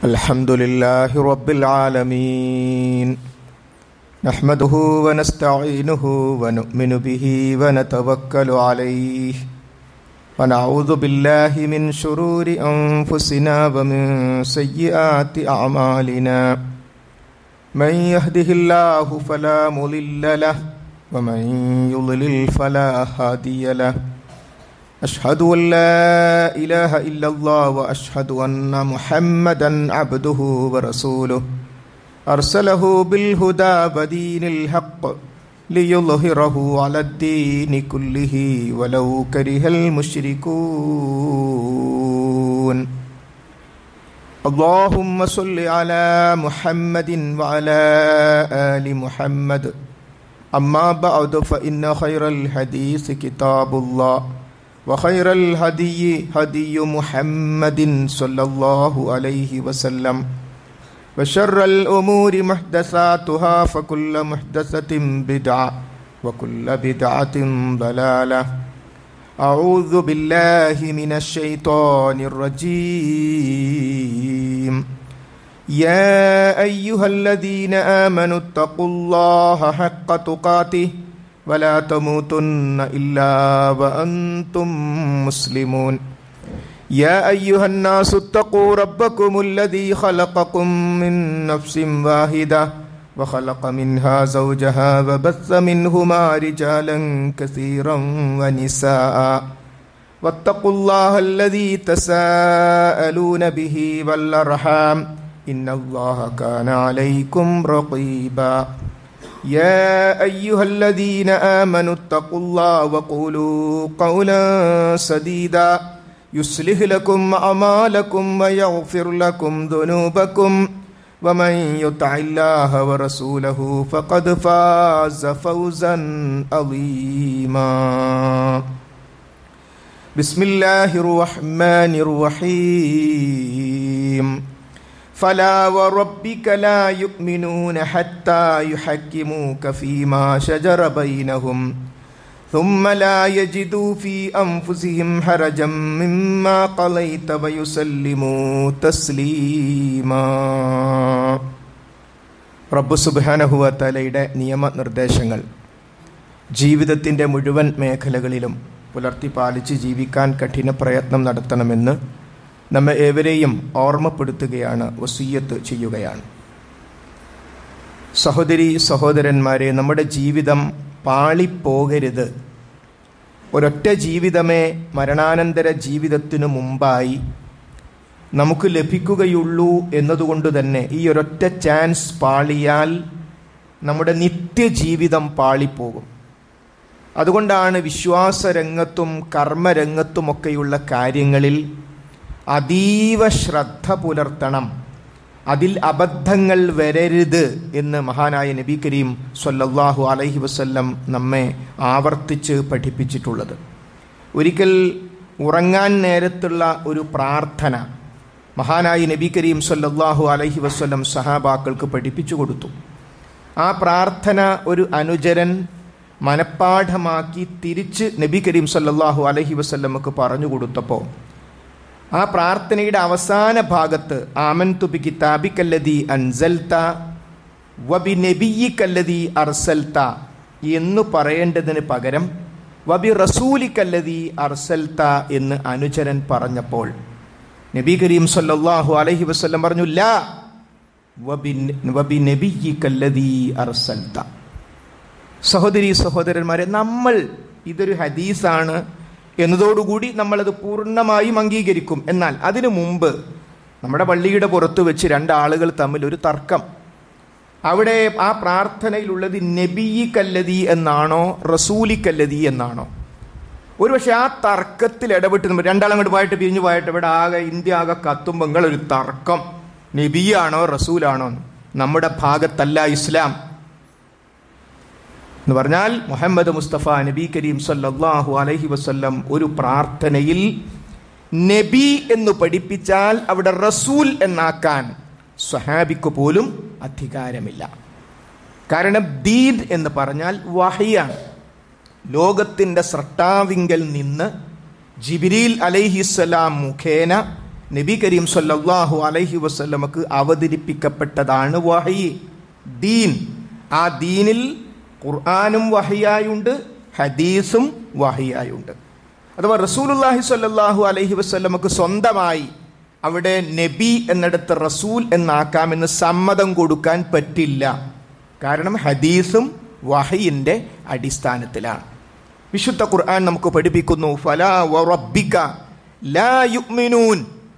الحمد لله رب العالمين نحمده ونستعينه ونؤمن به ونتوكل عليه ونعوذ بالله من شرور أنفسنا ومن سيئات أعمالنا من يهده الله فلا مضل له ومن يضلل فلا هادي له أشهد أن لا إله إلا الله وأشهد أن محمدا عبده ورسوله أرسله بالهدى ودين الحق ليظهره على الدين كله ولو كره المشركون اللهم صل على محمد وعلى آل محمد أما بعد فإن خير الحديث كتاب الله وخير الهدي هدي محمد صلى الله عليه وسلم وشر الأمور محدثاتها فكل محدثة بدعة وكل بدعة ضلالة أعوذ بالله من الشيطان الرجيم يا أيها الذين آمنوا اتقوا الله حق تقاته ولا تموتن إلا وأنتم مسلمون يا أيها الناس اتقوا ربكم الذي خلقكم من نفس واحدة وخلق منها زوجها وبث منهما رجالا كثيرا ونساء واتقوا الله الذي تساءلون به والأرحام إن الله كان عليكم رقيبا يا أيها الذين آمنوا اتقوا الله وقولوا قولا سديدا يصلح لكم أعمالكم ويغفر لكم ذنوبكم ومن يطع الله ورسوله فقد فاز فوزا عظيما بسم الله الرحمن الرحيم فلا وربك لا يؤمنون حتى يحكموك فيما شجر بينهم ثم لا يجدوا في أنفسهم حرجا مما قضيت ويسلموا تسليما റബ്ബ് സുബാനഹുവ തലയുടെ നിയമനിർദ്ദേശങ്ങൾ ജീവിതത്തിൻ്റെ മുഴുവൻ മേഖലകളിലും പുലർത്തി പാലിച്ച് ജീവിക്കാൻ കഠിന പ്രയത്നം നടത്തണമെന്ന് നമ്മെ ഏവരെയും ഓർമ്മപ്പെടുത്തുകയാണ് വസീയത്ത് ചെയ്യുകയാണ് സഹോദരി സഹോദരന്മാരെ നമ്മുടെ ജീവിതം പാളിപ്പോകരുത് ഒരൊറ്റ ജീവിതമേ മരണാനന്തര ജീവിതത്തിനു മുമ്പായി നമുക്ക് ലഭിക്കുകയുള്ളൂ എന്നതുകൊണ്ട് തന്നെ ഈ ഒരൊറ്റ ചാൻസ് പാളിയാൽ നമ്മുടെ നിത്യജീവിതം പാളിപ്പോകും അതുകൊണ്ടാണ് വിശ്വാസരംഗത്തും കർമ്മരംഗത്തുമൊക്കെയുള്ള കാര്യങ്ങളിൽ അതീവ ശ്രദ്ധ പുലർത്തണം അതിൽ അബദ്ധങ്ങൾ വരരുത് എന്ന് മഹാനായ നബി കരീം സല്ലല്ലാഹു അലൈഹി വസല്ലം നമ്മെ ആവർത്തിച്ച് പഠിപ്പിച്ചിട്ടുള്ളത് ഒരിക്കൽ ഉറങ്ങാൻ നേരത്തുള്ള ഒരു പ്രാർത്ഥന മഹാനായ നബി കരീം സല്ലല്ലാഹു അലൈഹി വസല്ലം സഹാബാക്കൾക്ക് പഠിപ്പിച്ചു കൊടുത്തു ആ പ്രാർത്ഥന ഒരു അനുചരൻ മനപ്പാഠമാക്കി തിരിച്ച് നബി കരീം സല്ലല്ലാഹു അലൈഹി വസല്ലമക്ക് പറഞ്ഞു കൊടുത്തപ്പോൾ ആ പ്രാർത്ഥനയുടെ അവസാന ഭാഗത്ത് ആമൻ തുബി കിതാബിക്കല്ലതി അൻസൽത്ത വബി നബിയിക്കല്ലതി അർസൽത്ത എന്ന് പറയേണ്ടതിന് പകരം വബി റസൂലിക്കല്ലതി അർസൽത്ത എന്ന് അനുചരൻ പറഞ്ഞപ്പോൾ നബി കരീം സല്ലല്ലാഹു അലൈഹി വസല്ലം പറഞ്ഞു ലാ വബി വബി നബിയിക്കല്ലതി അർസൽത്ത സഹോദരി സഹോദരന്മാരെ നമ്മൾ ഇതൊരു ഹദീസാണ് എന്നതോടുകൂടി നമ്മളത് പൂർണ്ണമായും അംഗീകരിക്കും എന്നാൽ അതിനു മുമ്പ് നമ്മുടെ പള്ളിയുടെ പുറത്ത് വെച്ച് രണ്ടാളുകൾ തമ്മിൽ ഒരു തർക്കം അവിടെ ആ പ്രാർത്ഥനയിലുള്ളത് നബിയി കല്ലതി എന്നാണോ റസൂലി കല്ലതി എന്നാണോ ഒരുപക്ഷെ ആ തർക്കത്തിൽ ഇടപെട്ട് രണ്ടാളങ്ങോട്ട് പോയിട്ട് പിരിഞ്ഞു പോയിട്ട് ഇവിടെ ആകെ ഇന്ത്യ ആകെ കത്തുമ്പോൾ ഒരു തർക്കം നബിയാണോ റസൂലാണോ നമ്മുടെ ഭാഗത്തല്ല ഇസ്ലാം എന്ന് പറഞ്ഞാൽ മുഹമ്മദ് മുസ്തഫ നബി കരീം സല്ലല്ലാഹു അലൈഹി വസല്ലം ഒരു പ്രാർത്ഥനയിൽ നബി എന്ന് പഠിപ്പിച്ചാൽ അവിടെ റസൂൽ എന്നാക്കാൻ സ്വഹാബിക്ക് പോലും അധികാരമില്ല കാരണം ദീൻ എന്ന് പറഞ്ഞാൽ വഹിയാണ് ലോകത്തിൻ്റെ സ്രട്ടാവിങ്കൽ നിന്ന് ജിബിരിൽ അലൈഹിസ്സലാം മുഖേന നബി കരീം സല്ലല്ലാഹു അലൈഹി വസല്ലമക്ക് അവതരിപ്പിക്കപ്പെട്ടതാണ് വഹി ദീൻ ആ ദീനിൽ ഖുർആാനും വഹിയായുണ്ട് ഹദീസും വഹിയായുണ്ട് അഥവാ റസൂലുല്ലാഹി സ്വല്ലല്ലാഹു അലൈഹി വസല്ലമക്ക് സ്വന്തമായി അവിടെ നബി എന്നിടത്ത് റസൂൽ എന്നാക്കാമെന്ന് സമ്മതം കൊടുക്കാൻ പറ്റില്ല കാരണം ഹദീസും വഹയിന്റെ അടിസ്ഥാനത്തിലാണ് വിശുദ്ധ ഖുർആൻ നമുക്ക് പഠിപ്പിക്കുന്നു ഫലാ വറബ്ബിക ലാ യുഅ്മിനൂൻ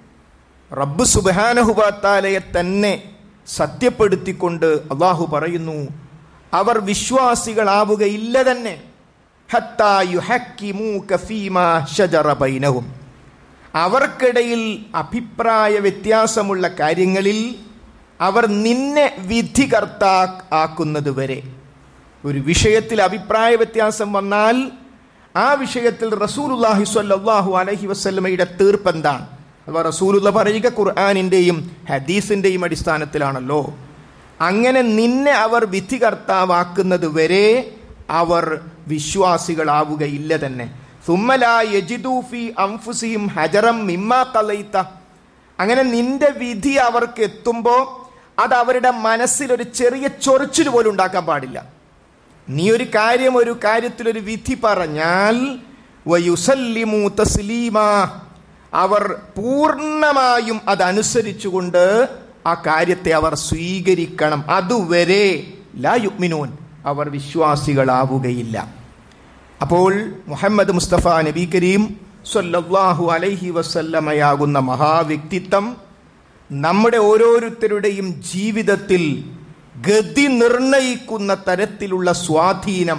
റബ്ബ് സുബാനഹുബാത്താലയെ തന്നെ സത്യപ്പെടുത്തിക്കൊണ്ട് അള്ളാഹു പറയുന്നു അവർ വിശ്വാസികളാവുകയില്ല തന്നെ ഹത്താ യുഹക്കിമൂക ഫീമാ ശജറ ബൈനഹും അവർക്കിടയിൽ അഭിപ്രായ വ്യത്യാസമുള്ള കാര്യങ്ങളിൽ അവർ നിന്നെ വിധികർത്താ ആക്കുന്നത് വരെ ഒരു വിഷയത്തിൽ അഭിപ്രായ വ്യത്യാസം വന്നാൽ ആ വിഷയത്തിൽ റസൂലുല്ലാഹി സ്വല്ലല്ലാഹു അലൈഹി വസല്ലമയുടെ തീർപ്പ് എന്താണ് അഥവാ റസൂലുള്ള പറയുക ഖുർആാനിൻ്റെയും ഹദീസിൻ്റെയും അടിസ്ഥാനത്തിലാണല്ലോ അങ്ങനെ നിന്നെ അവർ വിധികർത്താവാക്കുന്നത് വരെ അവർ വിശ്വാസികളാവുകയില്ല തന്നെ സുമ്മലാ യജിദൂഫി അംഫുസിയും ഹജറം മിമ്മാ കലയിത്ത അങ്ങനെ നിന്റെ വിധി അവർക്ക് എത്തുമ്പോൾ അത് അവരുടെ മനസ്സിൽ ഒരു ചെറിയ ചൊറിച്ചിൽ പോലും ഉണ്ടാക്കാൻ പാടില്ല നീ ഒരു കാര്യം ഒരു കാര്യത്തിൽ ഒരു വിധി പറഞ്ഞാൽ വയുസല്ലിമു തസ്ലീമാ അവർ പൂർണ്ണമായും അതനുസരിച്ചുകൊണ്ട് ആ കാര്യത്തെ അവർ സ്വീകരിക്കണം അതുവരെ ലാ യുഗ്മിനൂൻ അവർ വിശ്വാസികളാവുകയില്ല അപ്പോൾ മുഹമ്മദ് മുസ്തഫ നബി കരീം സല്ലല്ലാഹു അലൈഹി വസല്ലമയാകുന്ന മഹാവ്യക്തിത്വം നമ്മുടെ ഓരോരുത്തരുടെയും ജീവിതത്തിൽ ഗതി നിർണയിക്കുന്ന തരത്തിലുള്ള സ്വാധീനം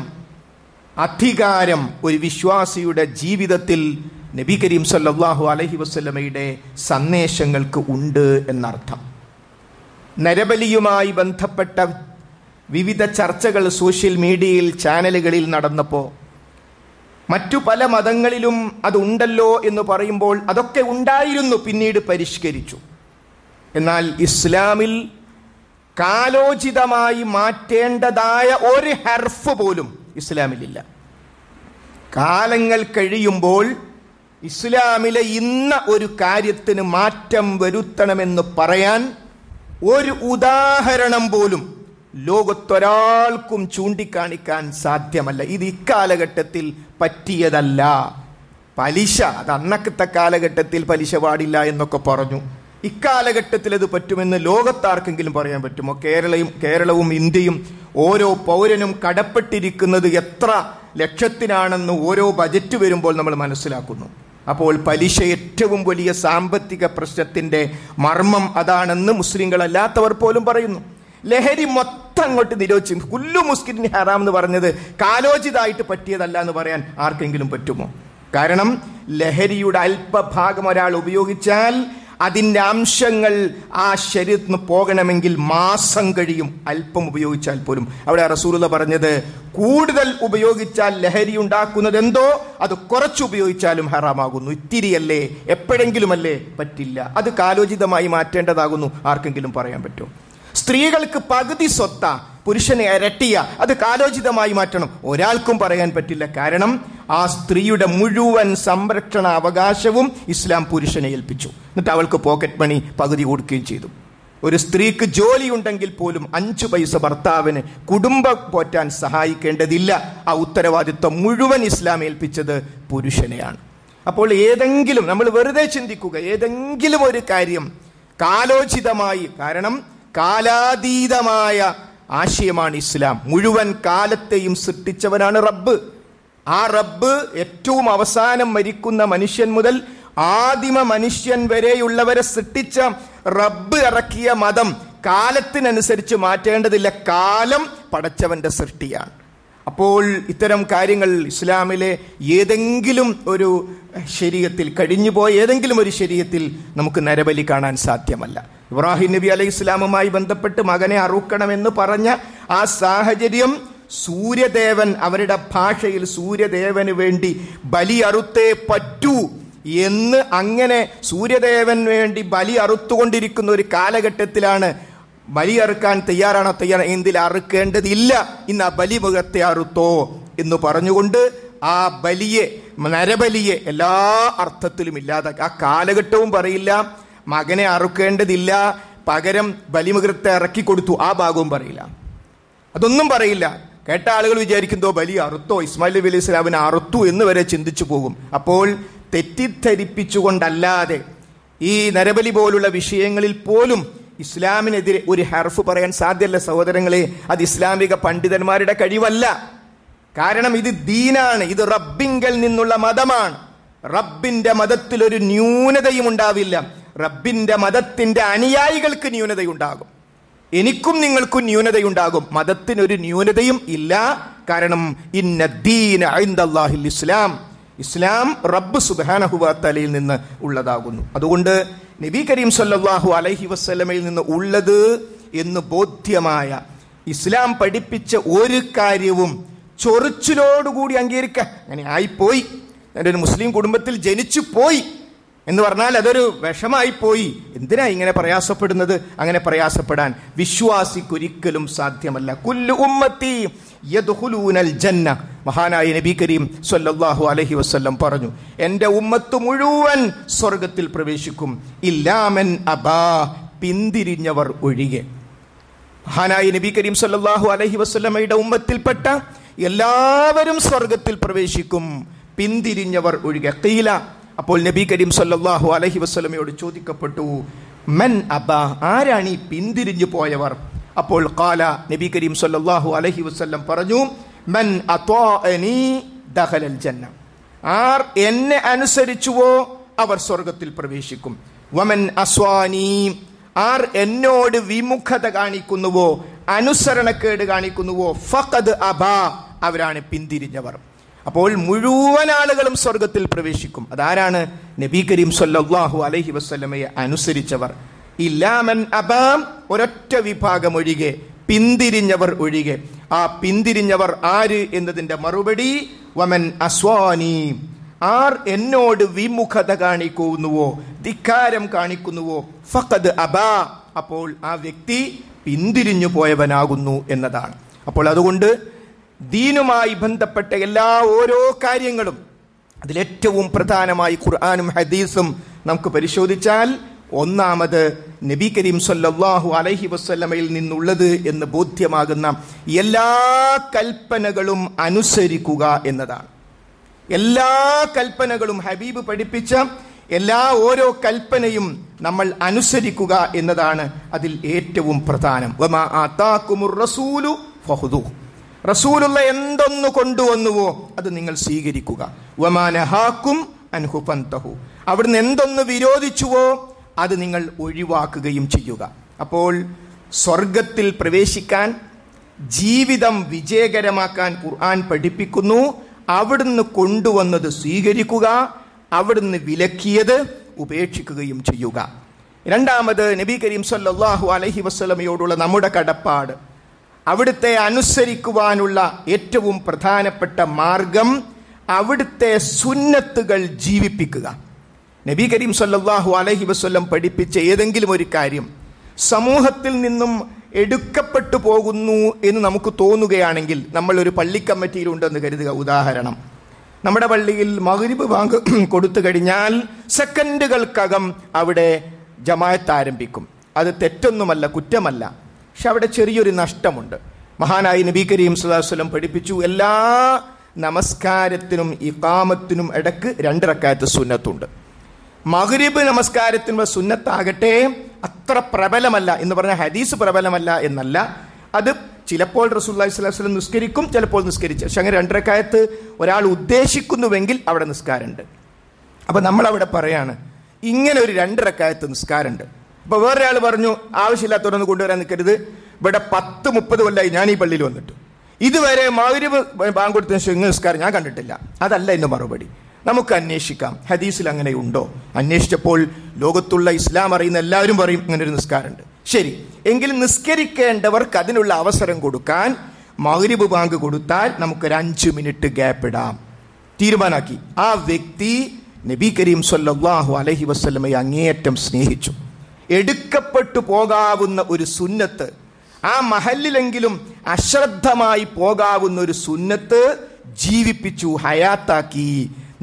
അധികാരം ഒരു വിശ്വാസിയുടെ ജീവിതത്തിൽ നബി കരീം സല്ലല്ലാഹു അലൈഹി വസല്ലമയുടെ സന്ദേശങ്ങൾക്ക് ഉണ്ട് എന്നർത്ഥം നരബലിയുമായി ബന്ധപ്പെട്ട വിവിധ ചർച്ചകൾ സോഷ്യൽ മീഡിയയിൽ ചാനലുകളിൽ നടന്നപ്പോൾ മറ്റു പല മതങ്ങളിലും അതുണ്ടല്ലോ എന്ന് പറയുമ്പോൾ അതൊക്കെ ഉണ്ടായിരുന്നു പിന്നീട് പരിഷ്കരിച്ചു എന്നാൽ ഇസ്ലാമിൽ കാലോചിതമായി മാറ്റേണ്ടതായ ഒരു ഹർഫ് പോലും ഇസ്ലാമിലില്ല കാലങ്ങൾ കഴിയുമ്പോൾ ഇസ്ലാമിലെ ഇന്ന ഒരു കാര്യത്തിന് മാറ്റം വരുത്തണമെന്ന് പറയാൻ ഒരു ഉദാഹരണം പോലും ലോകത്തൊരാൾക്കും ചൂണ്ടിക്കാണിക്കാൻ സാധ്യമല്ല ഇത് ഇക്കാലഘട്ടത്തിൽ പറ്റിയതല്ല പലിശ അത് അന്നക്കത്തെ കാലഘട്ടത്തിൽ പലിശ പാടില്ല എന്നൊക്കെ പറഞ്ഞു ഇക്കാലഘട്ടത്തിൽ അത് പറ്റുമെന്ന് ലോകത്താർക്കെങ്കിലും പറയാൻ പറ്റുമോ കേരളയും കേരളവും ഇന്ത്യയും ഓരോ പൗരനും കടപ്പെട്ടിരിക്കുന്നത് എത്ര ലക്ഷത്തിനാണെന്ന് ഓരോ ബജറ്റ് വരുമ്പോൾ നമ്മൾ മനസ്സിലാക്കുന്നു അപ്പോൾ പലിശ ഏറ്റവും വലിയ സാമ്പത്തിക പ്രശ്നത്തിന്റെ മർമ്മം അതാണെന്ന് മുസ്ലിങ്ങളല്ലാത്തവർ പോലും പറയുന്നു ലഹരി മൊത്തം അങ്ങോട്ട് നിരോധിച്ചു കുല്ലു മുസ്കിൻ ഹറാം എന്ന് പറഞ്ഞത് കാലോചിതമായിട്ട് പറ്റിയതല്ല എന്ന് പറയാൻ ആർക്കെങ്കിലും പറ്റുമോ കാരണം ലഹരിയുടെ അല്പഭാഗം ഒരാൾ ഉപയോഗിച്ചാൽ അതിൻ്റെ അംശങ്ങൾ ആ ശരീരത്തിൽ നിന്ന് പോകണമെങ്കിൽ മാസം കഴിയും അല്പം ഉപയോഗിച്ചാൽ പോലും അവിടെ റസൂലുള്ള പറഞ്ഞത് കൂടുതൽ ഉപയോഗിച്ചാൽ ലഹരി ഉണ്ടാക്കുന്നത് എന്തോ അത് കുറച്ച് ഉപയോഗിച്ചാലും ഹറാമാകുന്നു ഇത്തിരിയല്ലേ എപ്പോഴെങ്കിലുമല്ലേ പറ്റില്ല അത് കാലോചിതമായി മാറ്റേണ്ടതാകുന്നു ആർക്കെങ്കിലും പറയാൻ പറ്റും സ്ത്രീകൾക്ക് പകുതി സ്വത്ത പുരുഷനെ ഇരട്ടിയ അത് കാലോചിതമായി മാറ്റണം ഒരാൾക്കും പറയാൻ പറ്റില്ല കാരണം ആ സ്ത്രീയുടെ മുഴുവൻ സംരക്ഷണ അവകാശവും ഇസ്ലാം പുരുഷനെ ഏൽപ്പിച്ചു എന്നിട്ട് അവൾക്ക് പോക്കറ്റ് മണി പകുതി കൊടുക്കുകയും ചെയ്തു ഒരു സ്ത്രീക്ക് ജോലിയുണ്ടെങ്കിൽ പോലും അഞ്ചു പൈസ ഭർത്താവിന് കുടുംബം പോറ്റാൻ സഹായിക്കേണ്ടതില്ല ആ ഉത്തരവാദിത്വം മുഴുവൻ ഇസ്ലാം ഏൽപ്പിച്ചത് പുരുഷനെയാണ് അപ്പോൾ ഏതെങ്കിലും നമ്മൾ വെറുതെ ചിന്തിക്കുക ഏതെങ്കിലും ഒരു കാര്യം കാലോചിതമായി കാരണം കാലാതീതമായ ആശയമാണ് ഇസ്ലാം മുഴുവൻ കാലത്തെയും സൃഷ്ടിച്ചവനാണ് റബ്ബ് ആ റബ്ബ് ഏറ്റവും അവസാനം മരിക്കുന്ന മനുഷ്യൻ മുതൽ ആദിമ മനുഷ്യൻ വരെയുള്ളവരെ സൃഷ്ടിച്ച റബ്ബ് ഇറക്കിയ മതം കാലത്തിനനുസരിച്ച് മാറ്റേണ്ടതില്ല കാലം പടച്ചവന്റെ സൃഷ്ടിയാണ് അപ്പോൾ ഇത്തരം കാര്യങ്ങൾ ഇസ്ലാമിലെ ഏതെങ്കിലും ഒരു ശരീരത്തിൽ കഴിഞ്ഞുപോയ ഏതെങ്കിലും ഒരു ശരീരത്തിൽ നമുക്ക് നരബലി കാണാൻ സാധ്യമല്ല ഇബ്രാഹിം നബി അലൈഹി ഇസ്ലാമുമായി ബന്ധപ്പെട്ട് മകനെ അറുക്കണമെന്ന് പറഞ്ഞ ആ സാഹചര്യം സൂര്യദേവൻ അവരുടെ ഭാഷയിൽ സൂര്യദേവന് വേണ്ടി ബലി അറുത്തേ പറ്റൂ എന്ന് അങ്ങനെ സൂര്യദേവൻ വേണ്ടി ബലി അറുത്തുകൊണ്ടിരിക്കുന്ന ഒരു കാലഘട്ടത്തിലാണ് ബലി അറുക്കാൻ തയ്യാറാണോ തയ്യാറ എന്തിൽ അറുക്കേണ്ടതില്ല ഇന്ന് ആ ബലിമുഖത്തെ അറുത്തോ എന്ന് പറഞ്ഞുകൊണ്ട് ആ ബലിയെ നരബലിയെ എല്ലാ അർത്ഥത്തിലും ഇല്ലാതാക്കി ആ കാലഘട്ടവും പറയില്ല മകനെ അറുക്കേണ്ടതില്ല പകരം ബലിമൃഗത്തെ ഇറക്കി കൊടുത്തു ആ ഭാഗവും പറയില്ല അതൊന്നും പറയില്ല കേട്ട ആളുകൾ വിചാരിക്കുന്നതോ ബലി അറുത്തോ ഇസ്മായിൽ നബി അലൈഹി സ്വലാമിനെ അറുത്തു എന്ന് വരെ ചിന്തിച്ചു പോകും അപ്പോൾ തെറ്റിദ്ധരിപ്പിച്ചുകൊണ്ടല്ലാതെ ഈ നരബലി പോലുള്ള വിഷയങ്ങളിൽ പോലും ഇസ്ലാമിനെതിരെ ഒരു ഹർഫ് പറയാൻ സാധ്യമല്ല സഹോദരങ്ങളെ അത് ഇസ്ലാമിക പണ്ഡിതന്മാരുടെ കഴിവല്ല കാരണം ഇത് ദീനാണ് ഇത് റബ്ബിങ്കൽ നിന്നുള്ള മതമാണ് റബ്ബിന്റെ മതത്തിൽ ഒരു ന്യൂനതയും ഉണ്ടാവില്ല റബ്ബിന്റെ മതത്തിന്റെ അനുയായികൾക്ക് ന്യൂനതയുണ്ടാകും എനിക്കും നിങ്ങൾക്കും ന്യൂനതയുണ്ടാകും മതത്തിനൊരു ന്യൂനതയും ഇല്ല കാരണം ഇന്ന ദീന ഐന്ദല്ലാഹിൽ ഇസ്ലാം ഇസ്ലാം റബ്ബ് സുബാനഹുവാത്തലയിൽ നിന്ന് ഉള്ളതാകുന്നു അതുകൊണ്ട് നബി കരീം സല്ലല്ലാഹു അലൈഹി വസ്ലമയിൽ നിന്ന് ഉള്ളത് എന്ന് ബോധ്യമായ ഇസ്ലാം പഠിപ്പിച്ച ഒരു കാര്യവും ചൊറിച്ചിലോടുകൂടി അംഗീകരിക്കുക അങ്ങനെ ആയിപ്പോയി എൻ്റെ ഒരു മുസ്ലിം കുടുംബത്തിൽ ജനിച്ചു പോയി എന്ന് പറഞ്ഞാൽ അതൊരു വിഷമായി പോയി എന്തിനാ ഇങ്ങനെ പ്രയാസപ്പെടുന്നത് അങ്ങനെ പ്രയാസപ്പെടാൻ വിശ്വാസിക്കൊരിക്കലും സാധ്യമല്ല കുല്ലു ഉമ്മത്തി യദ്ഖുലൂനൽ ജന്ന മഹാനായ നബി കരീം സല്ലല്ലാഹു അലൈഹി വസല്ലം പറഞ്ഞു എൻ്റെ ഉമ്മത്ത് മുഴുവൻ സ്വർഗത്തിൽ പ്രവേശിക്കും ഇല്ലാമൻ അബാ പിന്തിരിഞ്ഞവർ ഒഴികെ മഹാനായ നബി കരീം സല്ലല്ലാഹു അലൈഹി വസല്ലമയുടെ ഉമ്മത്തിൽപ്പെട്ട എല്ലാവരും സ്വർഗത്തിൽ പ്രവേശിക്കും പിന്തിരിഞ്ഞവർ ഒഴികെ ഖീല അപ്പോൾ നബി കരീം സല്ലല്ലാഹു അലൈഹി വസല്ലമയോട് ചോദിക്കപ്പെട്ടു മൻ അബ ആരാണ് ഈ പിന്തിരിഞ്ഞു പോയവർ അപ്പോൾ ഖാല നബി കരീം സല്ലല്ലാഹു അലൈഹി വസല്ലം പറഞ്ഞു മൻ അത്വാഅനി ദഖലൽ ജന്ന ആർ എന്നെ അനുസരിച്ചുവോ അവർ സ്വർഗത്തിൽ പ്രവേശിക്കും വമൻ അസ്വാനി ആർ എന്നോട് വിമുഖത കാണിക്കുന്നുവോ അനുസരണക്കേട് കാണിക്കുന്നുവോ ഫഖദ് അബ അവരാണ് പിന്തിരിഞ്ഞവർ അപ്പോൾ മുഴുവൻ ആളുകളും സ്വർഗത്തിൽ പ്രവേശിക്കും അതാരാണ് നബി കരീം സല്ലല്ലാഹു അലൈഹി വസല്ലമയെ അനുസരിച്ചവർ ഇല്ലാമൻ അബാം ഒരൊറ്റ വിഭാഗം ഒഴികെ പിന്തിരിഞ്ഞവർ ഒഴികെ ആ പിന്തിരിഞ്ഞവർ ആര് എന്നതിന്റെ മറുപടി വമൻ അസ്വാനി ആർ എന്നോട് വിമുഖത കാണിക്കുന്നുവോ ധിക്കാരം കാണിക്കുന്നുവോ ഫഖദ് അബാ അപ്പോൾ ആ വ്യക്തി പിന്തിരിഞ്ഞു പോയവനാകുന്നു എന്നതാണ് അപ്പോൾ അതുകൊണ്ട് ദീനുമായി ബന്ധപ്പെട്ട എല്ലാ ഓരോ കാര്യങ്ങളും അതിലേറ്റവും പ്രധാനമായി ഖുർആാനും ഹദീസും നമുക്ക് പരിശോധിച്ചാൽ ഒന്നാമത് നബി കരീം സല്ലല്ലാഹു അലൈഹി വസ്ല്ലമയിൽ നിന്നുള്ളത് എന്ന് ബോധ്യമാകുന്ന എല്ലാ കൽപ്പനകളും അനുസരിക്കുക എന്നതാണ് എല്ലാ കൽപ്പനകളും ഹബീബ് പഠിപ്പിച്ച എല്ലാ ഓരോ കൽപ്പനയും നമ്മൾ അനുസരിക്കുക എന്നതാണ് അതിൽ ഏറ്റവും പ്രധാനം വമാ ആതാക്കുമുർ റസൂലു ഫഹുദു റസൂലുള്ള എന്തൊന്നു കൊണ്ടുവന്നുവോ അത് നിങ്ങൾ സ്വീകരിക്കുക വമാനഹാക്കും അൻഹുപന്തഹു അവിടുന്ന് എന്തൊന്ന് വിരോധിച്ചുവോ അത് നിങ്ങൾ ഒഴിവാക്കുകയും ചെയ്യുക അപ്പോൾ സ്വർഗത്തിൽ പ്രവേശിക്കാൻ ജീവിതം വിജയകരമാക്കാൻ ഖുർആൻ പഠിപ്പിക്കുന്നു അവിടുന്ന് കൊണ്ടുവന്നത് സ്വീകരിക്കുക അവിടുന്ന് വിലക്കിയത് ഉപേക്ഷിക്കുകയും ചെയ്യുക രണ്ടാമത് നബി കരീം സല്ലല്ലാഹു അലൈഹി വസ്ലമയോടുള്ള നമ്മുടെ കടപ്പാട് അവിടുത്തെ അനുസരിക്കുവാനുള്ള ഏറ്റവും പ്രധാനപ്പെട്ട മാർഗം അവിടുത്തെ സുന്നത്തുകൾ ജീവിപ്പിക്കുക നബി കരീം സല്ലല്ലാഹു അലൈഹി വസ്ല്ലം പഠിപ്പിച്ച ഏതെങ്കിലും ഒരു കാര്യം സമൂഹത്തിൽ നിന്നും എടുക്കപ്പെട്ടു പോകുന്നു എന്ന് നമുക്ക് തോന്നുകയാണെങ്കിൽ നമ്മൾ ഒരു പള്ളി കമ്മിറ്റിയിലുണ്ടെന്ന് കരുതുക ഉദാഹരണം നമ്മുടെ പള്ളിയിൽ മഗ്രിബ് ബാങ്ക് കൊടുത്തു കഴിഞ്ഞാൽ സെക്കൻഡുകൾക്കകം അവിടെ ജമായത്ത് ആരംഭിക്കും അത് തെറ്റൊന്നുമല്ല കുറ്റമല്ല പക്ഷെ അവിടെ ചെറിയൊരു നഷ്ടമുണ്ട് മഹാനായി നബി കരീം സുല്ലാസ്ലം പഠിപ്പിച്ചു എല്ലാ നമസ്കാരത്തിനും ഇക്കാമത്തിനും ഇടക്ക് രണ്ടിറക്കായത്ത് സുന്നത്തുണ്ട് മഗ്രിബ് നമസ്കാരത്തിനുള്ള സുന്നത്താകട്ടെ അത്ര പ്രബലമല്ല എന്ന് പറഞ്ഞ ഹദീസ് പ്രബലമല്ല എന്നല്ല അത് ചിലപ്പോൾ റസൂല്ലി സ്വലം നിസ്കരിക്കും ചിലപ്പോൾ നിസ്കരിച്ച് പക്ഷെ അങ്ങനെ രണ്ടരക്കായത്ത് ഒരാൾ ഉദ്ദേശിക്കുന്നുവെങ്കിൽ അവിടെ നിസ്കാരമുണ്ട് അപ്പൊ നമ്മൾ അവിടെ പറയാണ് ഇങ്ങനെ ഒരു രണ്ടരക്കായത്ത് നിസ്കാരമുണ്ട് അപ്പൊ വേറൊരാൾ പറഞ്ഞു ആവശ്യമില്ലാത്തവരൊന്നും കൊണ്ടുവരാൻ നിൽക്കരുത് ഇവിടെ പത്ത് മുപ്പത് കൊല്ലായി ഞാൻ ഈ പള്ളിയിൽ വന്നിട്ട് ഇതുവരെ മൗര്യവ് ബാങ്ക് കൊടുത്തതിന് ശേഷം ഇങ്ങനെ നിസ്കാരം ഞാൻ കണ്ടിട്ടില്ല അതല്ല എന്ന് മറുപടി നമുക്ക് അന്വേഷിക്കാം ഹദീസിൽ അങ്ങനെ ഉണ്ടോ അന്വേഷിച്ചപ്പോൾ ലോകത്തുള്ള ഇസ്ലാം അറിയുന്ന എല്ലാവരും പറയും ഇങ്ങനെ ഒരു നിസ്കാരമുണ്ട് ശരി എങ്കിലും നിസ്കരിക്കേണ്ടവർക്ക് അതിനുള്ള അവസരം കൊടുക്കാൻ മൗരിബ് ബാങ്ക് കൊടുത്താൽ നമുക്കൊരു അഞ്ച് മിനിറ്റ് ഗ്യാപ്പ് ഇടാം തീരുമാനാക്കി ആ വ്യക്തി നബി കരീം സല്ലല്ലാഹു അലൈഹി വസ്ലമയെ അങ്ങേയറ്റം സ്നേഹിച്ചു എടുക്കപ്പെട്ടു പോകാവുന്ന ഒരു സുന്നത്ത് ആ മഹലിലെങ്കിലും അശ്രദ്ധമായി പോകാവുന്ന ഒരു സുന്നത്ത് ജീവിപ്പിച്ചു ഹയാത്താക്കി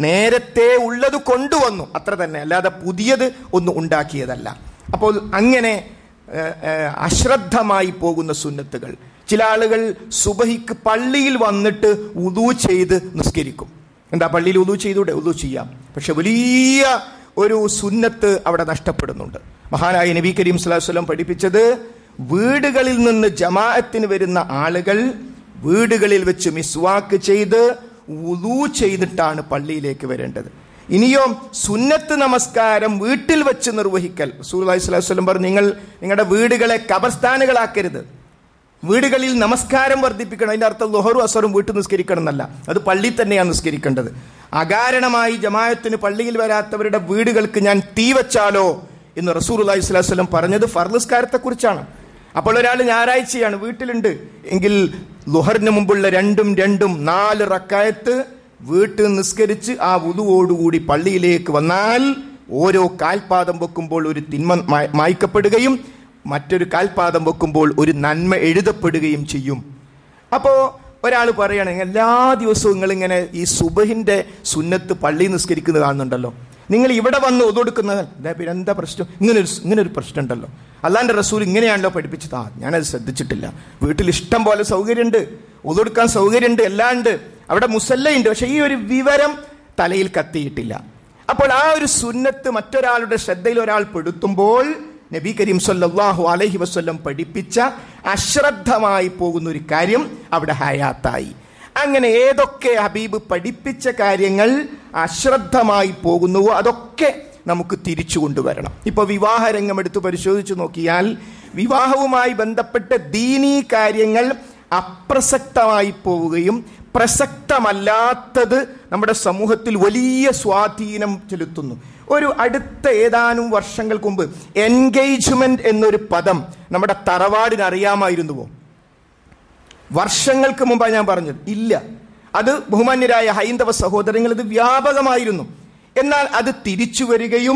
നേരത്തെ ഉള്ളത് കൊണ്ടുവന്നു അത്ര തന്നെ അല്ലാതെ പുതിയത് ഒന്നും ഉണ്ടാക്കിയതല്ല അപ്പോൾ അങ്ങനെ ഏഹ്, ഏഹ്, അശ്രദ്ധമായി പോകുന്ന സുന്നത്തുകൾ ചില ആളുകൾ സുബഹിക്ക് പള്ളിയിൽ വന്നിട്ട് ഉദു ചെയ്ത് നിസ്കരിക്കും എന്താ പള്ളിയിൽ ഉദു ചെയ്തൂടെ ഉദു ചെയ്യാം പക്ഷെ വലിയ ഒരു സുന്നത്ത് അവിടെ നഷ്ടപ്പെടുന്നുണ്ട് മഹാനായ നബി കരീം സ്വലാഹു വസ്ലം പഠിപ്പിച്ചത് വീടുകളിൽ നിന്ന് ജമാഅത്തിന് വരുന്ന ആളുകൾ വീടുകളിൽ വെച്ച് മിസ്വാക്ക് ചെയ്ത് ഉദു ചെയ്തിട്ടാണ് പള്ളിയിലേക്ക് വരേണ്ടത് ഇനിയോ സുന്നത്ത് നമസ്കാരം വീട്ടിൽ വെച്ച് നിർവഹിക്കൽ റസൂലുള്ളാഹി സ്വല്ലല്ലാഹു അലൈഹി വസല്ലം പറഞ്ഞു നിങ്ങൾ നിങ്ങളുടെ വീടുകളെ കബർസ്ഥാനുകളാക്കരുത് വീടുകളിൽ നമസ്കാരം വർദ്ധിപ്പിക്കണം അതിന്റെ അർത്ഥം ലുഹറും അസറും വീട്ടിൽ നിസ്കരിക്കണം എന്നല്ല അത് പള്ളിയിൽ തന്നെയാണ് നിസ്കരിക്കേണ്ടത് അകാരണമായി ജമായത്തിന് പള്ളിയിൽ വരാത്തവരുടെ വീടുകൾക്ക് ഞാൻ തീ വെച്ചാലോ എന്ന് റസൂർ അലൈഹി സ്വലാഹു വസ്ലം പറഞ്ഞത് ഫർനിസ്കാരത്തെ കുറിച്ചാണ് അപ്പോൾ ഒരാൾ ഞായറാഴ്ചയാണ് വീട്ടിലുണ്ട് എങ്കിൽ ലുഹറിന് മുമ്പുള്ള രണ്ടും രണ്ടും നാല് റക്കായത്ത് വീട്ടിൽ നിസ്കരിച്ച് ആ വുതുവോടുകൂടി പള്ളിയിലേക്ക് വന്നാൽ ഓരോ കാൽപാദം വെക്കുമ്പോൾ ഒരു തിന്മ മായ- മായ്ക്കപ്പെടുകയും മറ്റൊരു കാൽപാദം വെക്കുമ്പോൾ ഒരു നന്മ എഴുതപ്പെടുകയും ചെയ്യും അപ്പോൾ ഒരാൾ പറയണ എല്ലാ ദിവസവും നിങ്ങൾ ഇങ്ങനെ ഈ സുബഹിന്റെ സുന്നത്ത് പള്ളി നിസ്കരിക്കുന്നത് കാണുന്നുണ്ടല്ലോ നിങ്ങൾ ഇവിടെ വന്ന് ഒതുകൊടുക്കുന്നത് ഇതാ പിന്നെ എന്താ പ്രശ്നം ഇങ്ങനെ ഒരു ഇങ്ങനെ ഒരു പ്രശ്നം ഉണ്ടല്ലോ അല്ലാണ്ട് റസൂൽ ഇങ്ങനെയാണല്ലോ പഠിപ്പിച്ചത് ആ ഞാനത് ശ്രദ്ധിച്ചിട്ടില്ല വീട്ടിൽ ഇഷ്ടം പോലെ സൗകര്യമുണ്ട് ഒതുകൊടുക്കാൻ സൗകര്യമുണ്ട് എല്ലാം ഉണ്ട് അവിടെ മുസല്ലയുണ്ട് പക്ഷെ ഈ ഒരു വിവരം തലയിൽ കത്തിയിട്ടില്ല അപ്പോൾ ആ ഒരു സുന്നത്ത് മറ്റൊരാളുടെ ശ്രദ്ധയിൽ ഒരാൾ പെടുത്തുമ്പോൾ നബി കരീം സല്ലല്ലാഹു അലൈഹി വസല്ലം പഠിപ്പിച്ച അശ്രദ്ധമായി പോകുന്ന ഒരു കാര്യം അവിടെ ഹയാത്തായി അങ്ങനെ ഏതൊക്കെ ഹബീബ് പഠിപ്പിച്ച കാര്യങ്ങൾ അശ്രദ്ധമായി പോകുന്നുവോ അതൊക്കെ നമുക്ക് തിരിച്ചു കൊണ്ടുവരണം ഇപ്പൊ വിവാഹ രംഗം എടുത്ത് പരിശോധിച്ചു നോക്കിയാൽ വിവാഹവുമായി ബന്ധപ്പെട്ട ദീനീ കാര്യങ്ങൾ അപ്രസക്തമായി പോവുകയും പ്രസക്തമല്ലാത്തത് നമ്മുടെ സമൂഹത്തിൽ വലിയ സ്വാധീനം ചെലുത്തുന്നു ഒരു അടുത്ത ഏതാനും വർഷങ്ങൾക്ക് മുമ്പ് എൻഗേജ്മെന്റ് എന്നൊരു പദം നമ്മുടെ തറവാടിന് അറിയാമായിരുന്നുവോ വർഷങ്ങൾക്ക് മുമ്പാണ് ഞാൻ പറഞ്ഞത് ഇല്ല അത് ബഹുമാന്യരായ ഹൈന്ദവ സഹോദരങ്ങൾ ഇത് വ്യാപകമായിരുന്നു എന്നാൽ അത് തിരിച്ചു വരികയും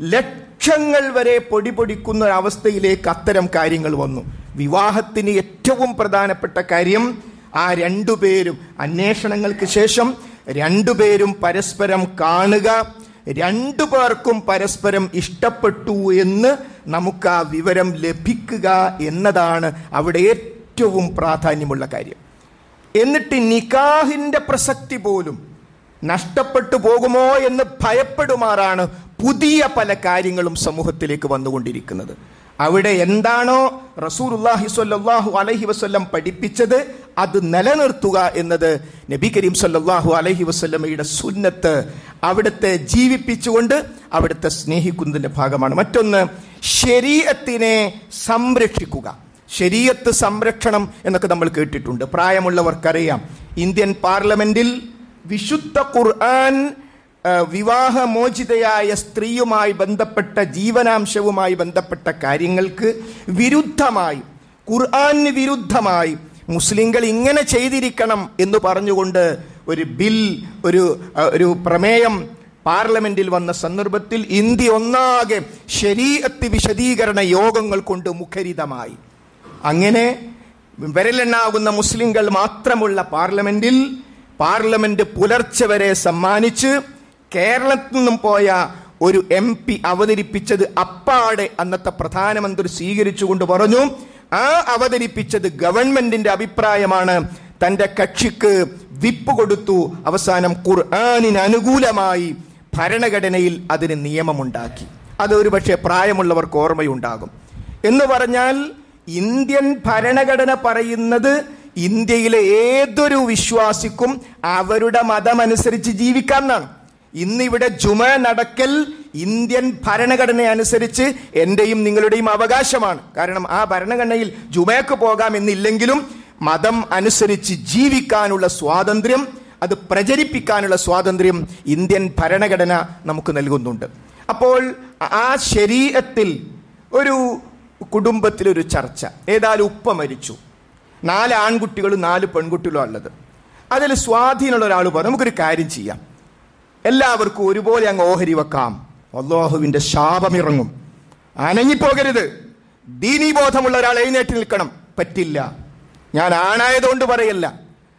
ലക്ഷങ്ങൾ വരെ പൊടി പൊടിക്കുന്ന ഒരവസ്ഥയിലേക്ക് അത്തരം കാര്യങ്ങൾ വന്നു വിവാഹത്തിന് ഏറ്റവും പ്രധാനപ്പെട്ട കാര്യം ആ രണ്ടുപേരും അന്വേഷണങ്ങൾക്ക് ശേഷം രണ്ടുപേരും പരസ്പരം കാണുക രണ്ടു പേർക്കും പരസ്പരം ഇഷ്ടപ്പെട്ടു എന്ന് നമുക്ക് ആ വിവരം ലഭിക്കുക എന്നതാണ് അവിടെ ഏറ്റവും പ്രാധാന്യമുള്ള കാര്യം എന്നിട്ട് നിക്കാഹിന്റെ പ്രസക്തി പോലും നഷ്ടപ്പെട്ടു പോകുമോ എന്ന് ഭയപ്പെടുമാറാണ് പുതിയ പല കാര്യങ്ങളും സമൂഹത്തിലേക്ക് വന്നുകൊണ്ടിരിക്കുന്നത് അവിടെ എന്താണോ റസൂലുള്ളാഹി സ്വല്ലല്ലാഹു അലൈഹി വസല്ലം പഠിപ്പിച്ചത് അത് നിലനിർത്തുക എന്നത് നബി കരീം സ്വല്ലല്ലാഹു അലൈഹി വസല്ലമയുടെ സുന്നത്ത് അവിടുത്തെ ജീവിപ്പിച്ചുകൊണ്ട് അവിടുത്തെ സ്നേഹിക്കുന്നതിന്റെ ഭാഗമാണ് മറ്റൊന്ന് ശരീരത്തിനെ സംരക്ഷിക്കുക ശരീരത്ത് സംരക്ഷണം എന്നൊക്കെ നമ്മൾ കേട്ടിട്ടുണ്ട് പ്രായമുള്ളവർക്കറിയാം ഇന്ത്യൻ പാർലമെന്റിൽ വിശുദ്ധ ഖുർആൻ ആ, വിവാഹമോചിതയായ സ്ത്രീയുമായി ബന്ധപ്പെട്ട ജീവനാംശവുമായി ബന്ധപ്പെട്ട കാര്യങ്ങൾക്ക് വിരുദ്ധമായി ഖുർആന് വിരുദ്ധമായി മുസ്ലിങ്ങൾ ഇങ്ങനെ ചെയ്തിരിക്കണം എന്ന് പറഞ്ഞുകൊണ്ട് ഒരു ബിൽ ഒരു ആ, ഒരു പ്രമേയം പാർലമെന്റിൽ വന്ന സന്ദർഭത്തിൽ ഇന്ത്യ ഒന്നാകെ ശരീരത്ത് വിശദീകരണ യോഗങ്ങൾ കൊണ്ട് മുഖരിതമായി അങ്ങനെ വിരലെണ്ണാകുന്ന മുസ്ലിങ്ങൾ മാത്രമുള്ള പാർലമെന്റിൽ പാർലമെന്റ് പുലർച്ചെ വരെ സമ്മാനിച്ച് കേരളത്തിൽ നിന്നും പോയ ഒരു എം പി അവതരിപ്പിച്ചത് അപ്പാടെ അന്നത്തെ പ്രധാനമന്ത്രി സ്വീകരിച്ചുകൊണ്ട് പറഞ്ഞു ആ അവതരിപ്പിച്ചത് ഗവൺമെന്റിന്റെ അഭിപ്രായമാണ് തന്റെ കക്ഷിക്ക് വിപ്പ് കൊടുത്തു അവസാനം ഖുർആാനിന് അനുകൂലമായി ഭരണഘടനയിൽ അതിന് നിയമമുണ്ടാക്കി അത് ഒരു പക്ഷേ പ്രായമുള്ളവർക്ക് ഓർമ്മയുണ്ടാകും എന്ന് പറഞ്ഞാൽ ഇന്ത്യൻ ഭരണഘടന പറയുന്നത് ഇന്ത്യയിലെ ഏതൊരു വിശ്വാസിക്കും അവരുടെ മതമനുസരിച്ച് ജീവിക്കാം എന്നാണ് ഇന്നിവിടെ ജുമ നടക്കൽ ഇന്ത്യൻ ഭരണഘടന അനുസരിച്ച് എന്റെയും നിങ്ങളുടെയും അവകാശമാണ് കാരണം ആ ഭരണഘടനയിൽ ജുമയ്ക്ക് പോകാം എന്നില്ലെങ്കിലും മതം അനുസരിച്ച് ജീവിക്കാനുള്ള സ്വാതന്ത്ര്യം അത് പ്രചരിപ്പിക്കാനുള്ള സ്വാതന്ത്ര്യം ഇന്ത്യൻ ഭരണഘടന നമുക്ക് നൽകുന്നുണ്ട് അപ്പോൾ ആ ശരീരത്തിൽ ഒരു കുടുംബത്തിലൊരു ചർച്ച ഏതായാലും ഉപ്പ മരിച്ചു നാല് ആൺകുട്ടികളും നാല് പെൺകുട്ടികളും ഉള്ളത് അതിൽ സ്വാധീനമുള്ള ഒരാൾ പറഞ്ഞു നമുക്കൊരു കാര്യം ചെയ്യാം എല്ലാവർക്കും ഒരുപോലെ അങ്ങ് ഓഹരി വെക്കാം അള്ളാഹുവിന്റെ ശാപമിറങ്ങും അനങ്ങിപ്പോകരുത് ദീനീബോധമുള്ള ഒരാൾ എഴുന്നേറ്റ് നിൽക്കണം പറ്റില്ല ഞാൻ ആണായതുകൊണ്ട് പറയല്ല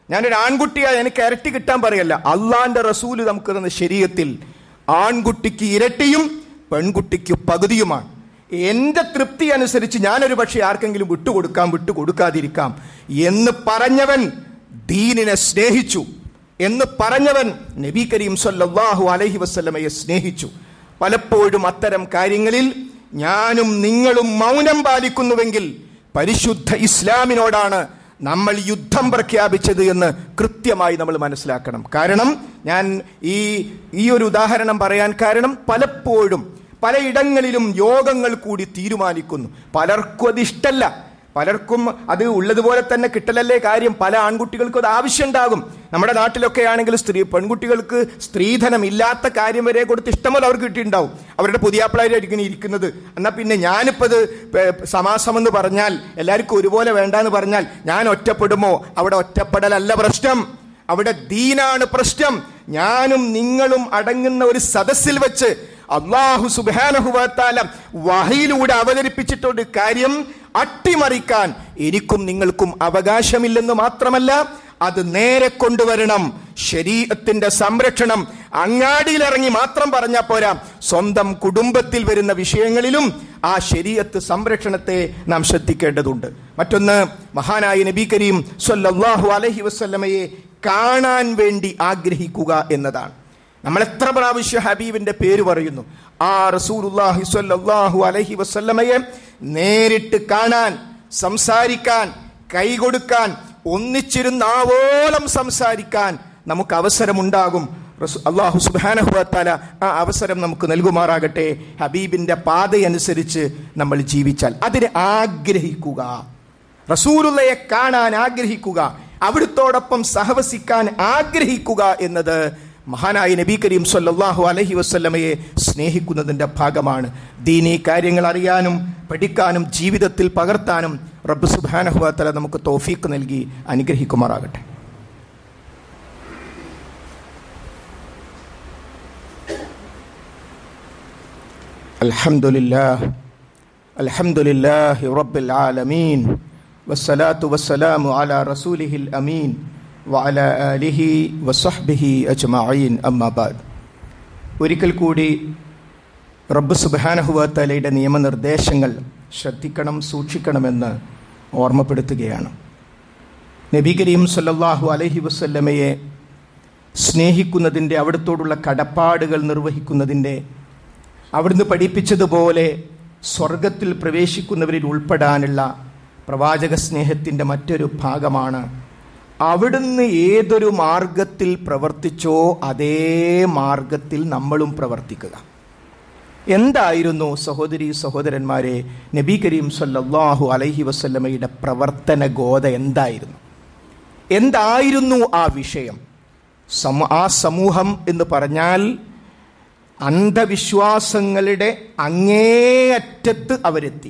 ഞാനൊരു ആൺകുട്ടിയായ എനിക്ക് ഇരട്ടി കിട്ടാൻ പറയല്ല അള്ളാന്റെ റസൂല് നമുക്ക് തന്ന ശരീരത്തിൽ ആൺകുട്ടിക്ക് ഇരട്ടിയും പെൺകുട്ടിക്ക് പകുതിയുമാണ് എന്റെ തൃപ്തി അനുസരിച്ച് ഞാനൊരു പക്ഷേ ആർക്കെങ്കിലും വിട്ടുകൊടുക്കാം വിട്ടുകൊടുക്കാതിരിക്കാം എന്ന് പറഞ്ഞവൻ ദീനിനെ സ്നേഹിച്ചു എന്ന് പറഞ്ഞവൻ നബി കരീം സല്ലല്ലാഹു അലൈഹി വസല്ലമയെ സ്നേഹിച്ചു പലപ്പോഴും അത്തരം കാര്യങ്ങളിൽ ഞാനും നിങ്ങളും മൗനം പാലിക്കുന്നുവെങ്കിൽ പരിശുദ്ധ ഇസ്ലാമിനോടാണ് നമ്മൾ യുദ്ധം പ്രഖ്യാപിച്ചത് എന്ന് കൃത്യമായി നമ്മൾ മനസ്സിലാക്കണം കാരണം ഞാൻ ഈ ഈ ഒരു ഉദാഹരണം പറയാൻ കാരണം പലപ്പോഴും പലയിടങ്ങളിലും യോഗങ്ങൾ കൂടി തീരുമാനിക്കുന്നു പലർക്കും അത് ഇഷ്ടല്ല പലർക്കും അത് ഉള്ളതുപോലെ തന്നെ കിട്ടലല്ലേ കാര്യം പല ആൺകുട്ടികൾക്കും അത് ആവശ്യമുണ്ടാകും നമ്മുടെ നാട്ടിലൊക്കെ ആണെങ്കിൽ സ്ത്രീ പെൺകുട്ടികൾക്ക് സ്ത്രീധനം ഇല്ലാത്ത കാര്യം വരെ കൊടുത്ത് ഇഷ്ടംപോലെ അവർക്ക് കിട്ടിയിട്ടുണ്ടാവും അവരുടെ പുതിയാപ്പിളായിരിക്കും ഇരിക്കുന്നത് എന്നാൽ പിന്നെ ഞാനിപ്പോൾ ഇത് സമാസം എന്ന് പറഞ്ഞാൽ എല്ലാവർക്കും ഒരുപോലെ വേണ്ടാന്ന് പറഞ്ഞാൽ ഞാൻ ഒറ്റപ്പെടുമോ അവിടെ ഒറ്റപ്പെടലല്ല പ്രശ്നം അവിടെ ദീനാണ് പ്രശ്നം ഞാനും നിങ്ങളും അടങ്ങുന്ന ഒരു സദസ്സിൽ വെച്ച് അള്ളാഹു സുബാനഹുവാല വഹയിലൂടെ അവതരിപ്പിച്ചിട്ടൊരു കാര്യം അട്ടിമറിക്കാൻ എനിക്കും നിങ്ങൾക്കും അവകാശമില്ലെന്ന് മാത്രമല്ല അത് നേരെ കൊണ്ടുവരണം ശരീരത്തിന്റെ സംരക്ഷണം അങ്ങാടിയിലിറങ്ങി മാത്രം പറഞ്ഞാൽ പോരാ സ്വന്തം കുടുംബത്തിൽ വരുന്ന വിഷയങ്ങളിലും ആ ശരീരത്ത് സംരക്ഷണത്തെ നാം ശ്രദ്ധിക്കേണ്ടതുണ്ട് മറ്റൊന്ന് മഹാനായ നബി കരീം സല്ലല്ലാഹു അലൈഹി വസല്ലമയെ കാണാൻ വേണ്ടി ആഗ്രഹിക്കുക എന്നതാണ് നമ്മൾ എത്ര പ്രാവശ്യം ഹബീബിന്റെ പേര് പറയുന്നു ആ റസൂലുള്ളാഹി സ്വല്ലല്ലാഹു അലൈഹി വസല്ലമയെ നേരിട്ട് കാണാൻ സംസാരിക്കാൻ കൈകൊടുക്കാൻ ഒന്നിച്ചിരുന്ന് ആവോളം സംസാരിക്കാൻ നമുക്ക് അവസരമുണ്ടാകും അള്ളാഹു സുബാനഹുത്താല ആ അവസരം നമുക്ക് നൽകുമാറാകട്ടെ ഹബീബിന്റെ പാതയനുസരിച്ച് നമ്മൾ ജീവിച്ചാൽ അതിനെ ആഗ്രഹിക്കുക റസൂലുള്ളയെ കാണാൻ ആഗ്രഹിക്കുക അവിടുത്തോടൊപ്പം സഹവസിക്കാൻ ആഗ്രഹിക്കുക എന്നത് മഹാനായ നബി കരീം സല്ലല്ലാഹു അലഹി വസ്ല്ലമയെ സ്നേഹിക്കുന്നതിൻ്റെ ഭാഗമാണ് ദീനീ കാര്യങ്ങൾ അറിയാനും പഠിക്കാനും ജീവിതത്തിൽ പകർത്താനും റബ്ബ് സുബാനഹുവത്തല നമുക്ക് തോഫീക്ക് നൽകി അനുഗ്രഹിക്കുമാറാകട്ടെ അൽഹംദുലില്ലാഹ് അൽഹംദുലില്ലാഹി റബ്ബിൽ ആലമീൻ വസ്സലാത്തു വസ്സലാമു അലാ റസൂലിഹിൽ അമീൻ വഅല ആലിഹി വസഹ്ബിഹി അജ്മഈൻ അമ്മാ ബാദ് ഒരിക്കൽ കൂടി റബ്ബ് സുബ്ഹാനഹുവത്തലയുടെ നിയമനിർദ്ദേശങ്ങൾ ശ്രദ്ധിക്കണം സൂക്ഷിക്കണമെന്ന് ഓർമ്മപ്പെടുത്തുകയാണ് നബി കരീം സല്ലല്ലാഹു അലൈഹി വസല്ലമയെ സ്നേഹിക്കുന്നതിൻ്റെ അവിടത്തോടുള്ള കടപ്പാടുകൾ നിർവഹിക്കുന്നതിൻ്റെ അവിടുന്ന് പഠിപ്പിച്ചതുപോലെ സ്വർഗത്തിൽ പ്രവേശിക്കുന്നവരിൽ ഉൾപ്പെടാനുള്ള പ്രവാചക സ്നേഹത്തിൻ്റെ മറ്റൊരു ഭാഗമാണ് അവിടുന്ന് ഏതൊരു മാർഗത്തിൽ പ്രവർത്തിച്ചോ അതേ മാർഗത്തിൽ നമ്മളും പ്രവർത്തിക്കുക എന്തായിരുന്നു സഹോദരി സഹോദരന്മാരെ നബി കരീം സല്ലല്ലാഹു അലൈഹി വസല്ലമയുടെ പ്രവർത്തന ഗോത എന്തായിരുന്നു എന്തായിരുന്നു ആ വിഷയം സമ ആ സമൂഹം എന്ന് പറഞ്ഞാൽ അന്ധവിശ്വാസങ്ങളുടെ അങ്ങേയറ്റത്ത് അവരെത്തി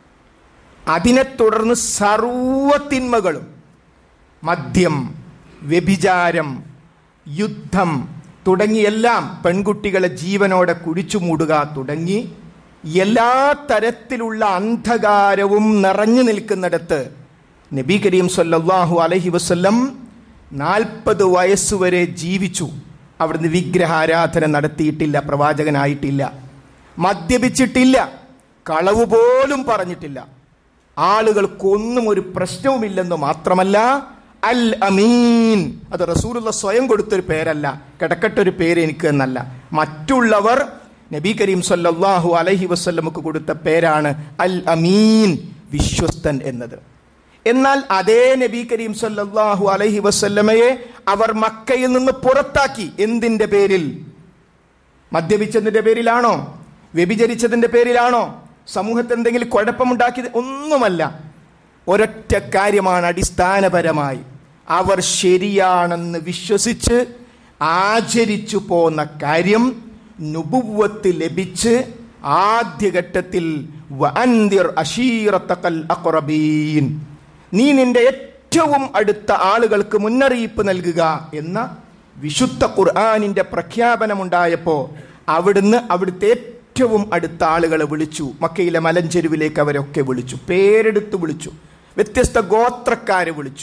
അതിനെ തുടർന്ന് സർവത്തിന്മകളും മദ്യം വ്യഭിചാരം യുദ്ധം തുടങ്ങിയെല്ലാം പെൺകുട്ടികളെ ജീവനോടെ കുഴിച്ചു മൂടുക തുടങ്ങി എല്ലാ തരത്തിലുള്ള അന്ധകാരവും നിറഞ്ഞു നിൽക്കുന്നിടത്ത് നബി കരീം സല്ലല്ലാഹു അലഹി വസ്ല്ലം നാൽപ്പത് വയസ്സുവരെ ജീവിച്ചു അവിടുന്ന് വിഗ്രഹാരാധന നടത്തിയിട്ടില്ല പ്രവാചകനായിട്ടില്ല മദ്യപിച്ചിട്ടില്ല കളവ് പോലും പറഞ്ഞിട്ടില്ല ആളുകൾക്കൊന്നും ഒരു പ്രശ്നവുമില്ലെന്ന് മാത്രമല്ല അൽ അമീൻ അത് റസൂലുള്ള സ്വയം കൊടുത്തൊരു പേരല്ല കിടക്കട്ടൊരു പേര് എനിക്ക് എന്നല്ല മറ്റുള്ളവർ നബി കരീം സല്ലല്ലാഹു അലൈഹി വസല്ലമക്ക് കൊടുത്ത പേരാണ് അൽ അമീൻ വിശ്വസ്തൻ എന്നത് എന്നാൽ അതേ നബി കരീം സല്ലല്ലാഹു അലൈഹി വസല്ലമയെ അവർ മക്കയിൽ നിന്ന് പുറത്താക്കി എന്തിന്റെ പേരിൽ മദ്യപിച്ചതിന്റെ പേരിലാണോ വ്യഭിചരിച്ചതിന്റെ പേരിലാണോ സമൂഹത്തിൽ എന്തെങ്കിലും കുഴപ്പമുണ്ടാക്കിയത് ഒന്നുമല്ല ഒരൊറ്റ കാര്യമാണ് അടിസ്ഥാനപരമായി അവർ ശരിയാണെന്ന് വിശ്വസിച്ച് ആചരിച്ചു പോന്ന കാര്യം നുബുവത്ത് ലഭിച്ച് ആദ്യഘട്ടത്തിൽ വഅൻദിർ അശീറത്തക്കൽ അഖറബീൻ നീ നിന്റെ ഏറ്റവും അടുത്ത ആളുകൾക്ക് മുന്നറിയിപ്പ് നൽകുക എന്ന വിശുദ്ധ ഖുർആാനിന്റെ പ്രഖ്യാപനമുണ്ടായപ്പോൾ അവിടുന്ന് അവിടുത്തെ ഏറ്റവും അടുത്ത ആളുകളെ വിളിച്ചു മക്കയിലെ മലഞ്ചെരുവിലേക്ക് അവരൊക്കെ വിളിച്ചു പേരെടുത്ത് വിളിച്ചു വ്യത്യസ്ത ഗോത്രക്കാരെ വിളിച്ചു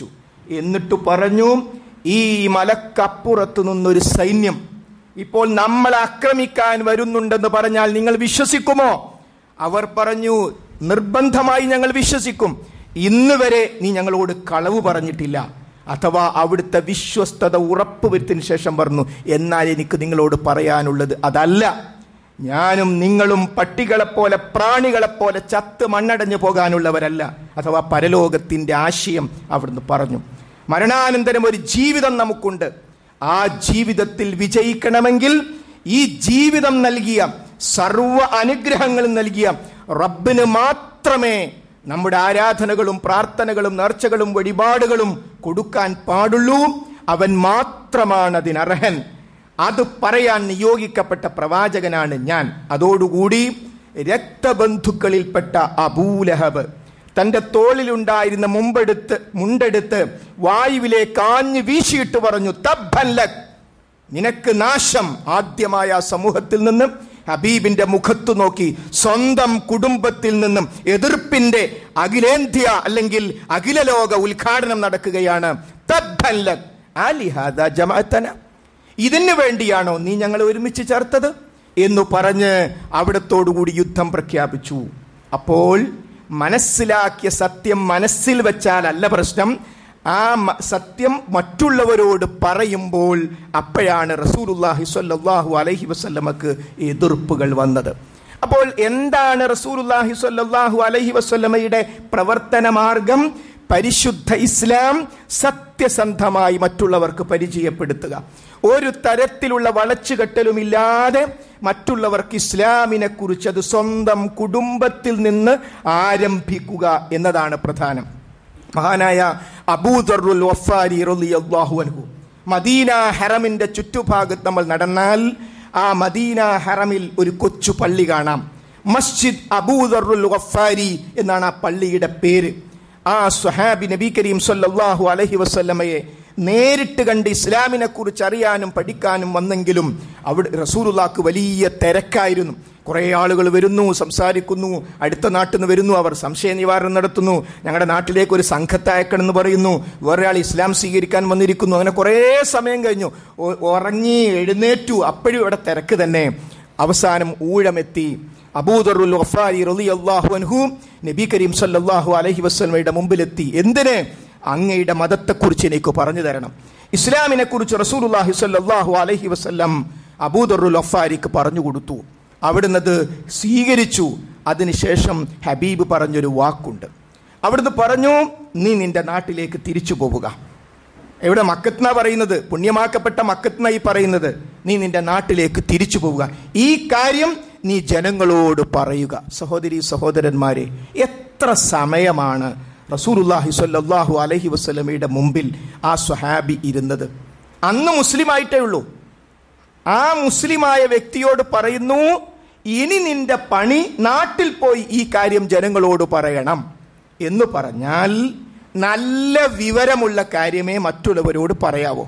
എന്നിട്ട് പറഞ്ഞു ഈ മലക്കപ്പുറത്തു നിന്നൊരു സൈന്യം ഇപ്പോൾ നമ്മളെ ആക്രമിക്കാൻ വരുന്നുണ്ടെന്ന് പറഞ്ഞാൽ നിങ്ങൾ വിശ്വസിക്കുമോ അവർ പറഞ്ഞു നിർബന്ധമായി ഞങ്ങൾ വിശ്വസിക്കും ഇന്ന് വരെ നീ ഞങ്ങളോട് കളവ് പറഞ്ഞിട്ടില്ല അഥവാ അവിടുത്തെ വിശ്വസ്തത ഉറപ്പുവരുത്തിന് ശേഷം പറഞ്ഞു എന്നാൽ എനിക്ക് നിങ്ങളോട് പറയാനുള്ളത് അതല്ല ഞാനും നിങ്ങളും പട്ടികളെപ്പോലെ പ്രാണികളെപ്പോലെ ചത്ത് മണ്ണടഞ്ഞു പോകാനുള്ളവരല്ല അഥവാ പരലോകത്തിന്റെ ആശയം അവിടുന്ന് പറഞ്ഞു മരണാനന്തരം ഒരു ജീവിതം നമുക്കുണ്ട് ആ ജീവിതത്തിൽ വിജയിക്കണമെങ്കിൽ ഈ ജീവിതം നൽകിയ സർവ അനുഗ്രഹങ്ങളും നൽകിയ റബ്ബിന് മാത്രമേ നമ്മുടെ ആരാധനകളും പ്രാർത്ഥനകളും നേർച്ചകളും വഴിപാടുകളും കൊടുക്കാൻ പാടുള്ളൂ അവൻ മാത്രമാണ് അതിനർഹൻ അത് പറയാൻ നിയോഗിക്കപ്പെട്ട പ്രവാചകനാണ് ഞാൻ അതോടുകൂടി രക്തബന്ധുക്കളിൽപ്പെട്ട അബൂലഹബ് തന്റെ തോളിലുണ്ടായിരുന്ന മുമ്പെടുത്ത് മുണ്ടെടുത്ത് വായുവിലേക്ക് ആഞ്ഞു വീശിയിട്ട് പറഞ്ഞു തബ്ബൻ ലക് നിനക്ക് നാശം ആദ്യമായ ആ സമൂഹത്തിൽ നിന്നും ഹബീബിന്റെ മുഖത്തു നോക്കി സ്വന്തം കുടുംബത്തിൽ നിന്നും എതിർപ്പിന്റെ അഖിലേന്ത്യ അല്ലെങ്കിൽ അഖിലലോക ഉദ്ഘാടനം നടക്കുകയാണ് തബ്ബൻ ലക് ആലിഹാദ ജമാഅത്തന ഇതിനു വേണ്ടിയാണോ നീ ഞങ്ങൾ ഒരുമിച്ച് ചേർത്തത് എന്ന് പറഞ്ഞ് അവിടത്തോടുകൂടി യുദ്ധം പ്രഖ്യാപിച്ചു അപ്പോൾ മനസ്സിലാക്കിയ സത്യം മനസ്സിൽ വെച്ചാലല്ല പ്രശ്നം ആ മ- സത്യം മറ്റുള്ളവരോട് പറയുമ്പോൾ അപ്പോഴാണ് റസൂലുല്ലാഹി സ്വല്ലല്ലാഹു അലൈഹി വസല്ലമക്ക് എതിർപ്പുകൾ വന്നത് അപ്പോൾ എന്താണ് റസൂലുല്ലാഹി സ്വല്ലല്ലാഹു അലൈഹി വസല്ലമയുടെ പ്രവർത്തന മാർഗം പരിശുദ്ധ ഇസ്ലാം സത്യസന്ധമായി മറ്റുള്ളവർക്ക് പരിചയപ്പെടുത്തുക ഒരു തരത്തിലുള്ള വളച്ചുകെട്ടലുമില്ലാതെ മറ്റുള്ളവർക്ക് ഇസ്ലാമിനെ കുറിച്ച് അത് സ്വന്തം കുടുംബത്തിൽ നിന്ന് ആരംഭിക്കുക എന്നതാണ് പ്രധാനം മഹാനായ അബൂദറുൽ വഫാരി റളിയല്ലാഹു അൻഹു മദീന ഹറമിന്റെ ചുറ്റുഭാഗത്ത് നമ്മൾ നടന്നാൽ ആ മദീന ഹറമിൽ ഒരു കൊച്ചു പള്ളി കാണാം മസ്ജിദ് അബൂദറുൽ വഫാരി എന്നാണ് ആ പള്ളിയുടെ പേര് ആ സുഹാബി നബി കരീം സല്ലല്ലാഹു അലൈഹി വസല്ലമയെ നേരിട്ട് കണ്ട് ഇസ്ലാമിനെ കുറിച്ച് അറിയാനും പഠിക്കാനും വന്നെങ്കിലും അവിടെ റസൂലുള്ളാക്ക് വലിയ തിരക്കായിരുന്നു കുറേ ആളുകൾ വരുന്നു സംസാരിക്കുന്നു അടുത്ത നാട്ടിൽ നിന്ന് വരുന്നു അവർ സംശയ നിവാരണം നടത്തുന്നു ഞങ്ങളുടെ നാട്ടിലേക്ക് ഒരു സംഘത്തെ അയക്കണമെന്ന് പറയുന്നു വേറൊരാൾ ഇസ്ലാം സ്വീകരിക്കാൻ വന്നിരിക്കുന്നു അങ്ങനെ കുറേ സമയം കഴിഞ്ഞു ഒ- ഉറങ്ങി എഴുന്നേറ്റു അപ്പോഴും ഇവിടെ തിരക്ക് തന്നെ അവസാനം ഊഴമെത്തി അബൂദറുൽ വഫാരി റളിയല്ലാഹു അൻഹു നബി കരീം സല്ലല്ലാഹു അലൈഹി വസല്ലമയുടെ മുമ്പിലെത്തി എന്തിന് അങ്ങയുടെ മതത്തെക്കുറിച്ച് എനിക്ക് പറഞ്ഞു തരണം ഇസ്ലാമിനെ കുറിച്ച് റസൂലുള്ളാഹി സ്വല്ലല്ലാഹു അലൈഹി വസല്ലം അബൂദറുൽ വഫാരിക്ക് പറഞ്ഞു കൊടുത്തു അവിടുന്ന് അത് സ്വീകരിച്ചു അതിനുശേഷം ഹബീബ് പറഞ്ഞൊരു വാക്കുണ്ട് അവിടുന്ന് പറഞ്ഞു നീ നിന്റെ നാട്ടിലേക്ക് തിരിച്ചു പോവുക എവിടെ മക്കത്ന പറയുന്നത് പുണ്യമാക്കപ്പെട്ട മക്കത്ന ഈ പറയുന്നത് നീ നിന്റെ നാട്ടിലേക്ക് തിരിച്ചു പോവുക ഈ കാര്യം നീ ജനങ്ങളോട് പറയുക സഹോദരി സഹോദരന്മാരെ എത്ര സമയമാണ് റസൂലുല്ലാഹി സ്വല്ലല്ലാഹു അലൈഹി വസല്ലമയുടെ മുമ്പിൽ ആ സ്വഹാബി ഇരുന്നത് അന്ന് മുസ്ലിം ആയിട്ടേ ഉള്ളൂ ആ മുസ്ലിമായ വ്യക്തിയോട് പറയുന്നു ഇനി നിന്റെ പണി നാട്ടിൽ പോയി ഈ കാര്യം ജനങ്ങളോട് പറയണം എന്ന് പറഞ്ഞാൽ നല്ല വിവരമുള്ള കാര്യമേ മറ്റുള്ളവരോട് പറയാവൂ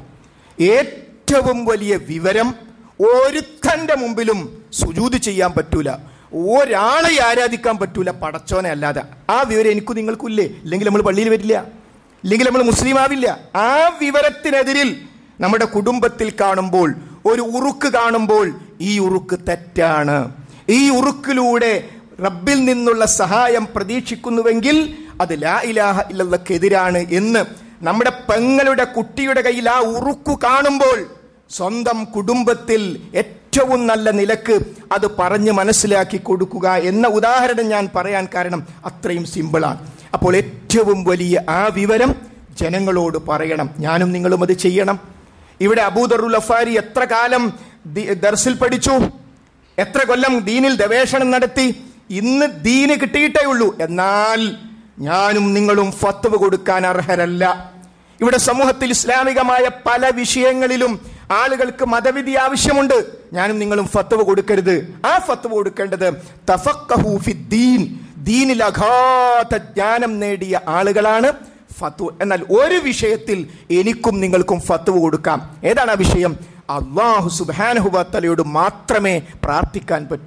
ഏറ്റവും വലിയ വിവരം ഒരുത്തന്റെ മുമ്പിലും സുജൂത് ചെയ്യാൻ പറ്റൂല ഒരാളെ ആരാധിക്കാൻ പറ്റൂല പടച്ചോനെ അല്ലാതെ ആ വിവരം എനിക്കും നിങ്ങൾക്കില്ലേ ഇല്ലെങ്കിൽ നമ്മൾ പള്ളിയിൽ വരില്ല ഇല്ലെങ്കിൽ നമ്മൾ മുസ്ലിം ആവില്ല ആ വിവരത്തിനെതിരിൽ നമ്മുടെ കുടുംബത്തിൽ കാണുമ്പോൾ ഒരു ഉറുക്ക് കാണുമ്പോൾ ഈ ഉറുക്ക് തെറ്റാണ് ഈ ഉറുക്കിലൂടെ റബ്ബിൽ നിന്നുള്ള സഹായം പ്രതീക്ഷിക്കുന്നുവെങ്കിൽ അത് ലാ ഇലാഹ ഇല്ലല്ലക്കെതിരാണ് എന്ന് നമ്മുടെ പെങ്ങളുടെ കുട്ടിയുടെ കയ്യിൽ ആ ഉറുക്കു കാണുമ്പോൾ സ്വന്തം കുടുംബത്തിൽ ഏറ്റവും നല്ല നിലക്ക് അത് പറഞ്ഞ് മനസ്സിലാക്കി കൊടുക്കുക എന്ന ഉദാഹരണം ഞാൻ പറയാൻ കാരണം അത്രയും സിമ്പിളാണ് അപ്പോൾ ഏറ്റവും വലിയ ആ വിവരം ജനങ്ങളോട് പറയണം ഞാനും നിങ്ങളും അത് ചെയ്യണം ഇവിടെ അബൂദറുൽ അഫാരി എത്ര കാലം ദി- ദർസിൽ പഠിച്ചു എത്ര കൊല്ലം ദീനിൽ ഗവേഷണം നടത്തി ഇന്ന് ദീന് കിട്ടിയിട്ടേ ഉള്ളൂ എന്നാൽ ഞാനും നിങ്ങളും ഫത്വ കൊടുക്കാൻ അർഹരല്ല ഇവിടെ സമൂഹത്തിൽ ഇസ്ലാമികമായ പല വിഷയങ്ങളിലും ആളുകൾക്ക് മതവിധി ആവശ്യമുണ്ട് ഞാനും നിങ്ങളും ഫത്വ കൊടുക്കരുത് ആ ഫത്വ കൊടുക്കേണ്ടത് തഫഖഹു ഫിദ്ദീൻ ദീനിൽ അഗാധ ജ്ഞാനം നേടിയ ആളുകളാണ് ഫത്വ എന്നാൽ ഒരു വിഷയത്തിൽ എനിക്കും നിങ്ങൾക്കും ഫത്വ കൊടുക്കാം ഏതാണ് ആ വിഷയം അള്ളാഹു സുബാനഹുബത്തലയോട് മാത്രമേ പ്രാർത്ഥിക്കാൻ പറ്റൂ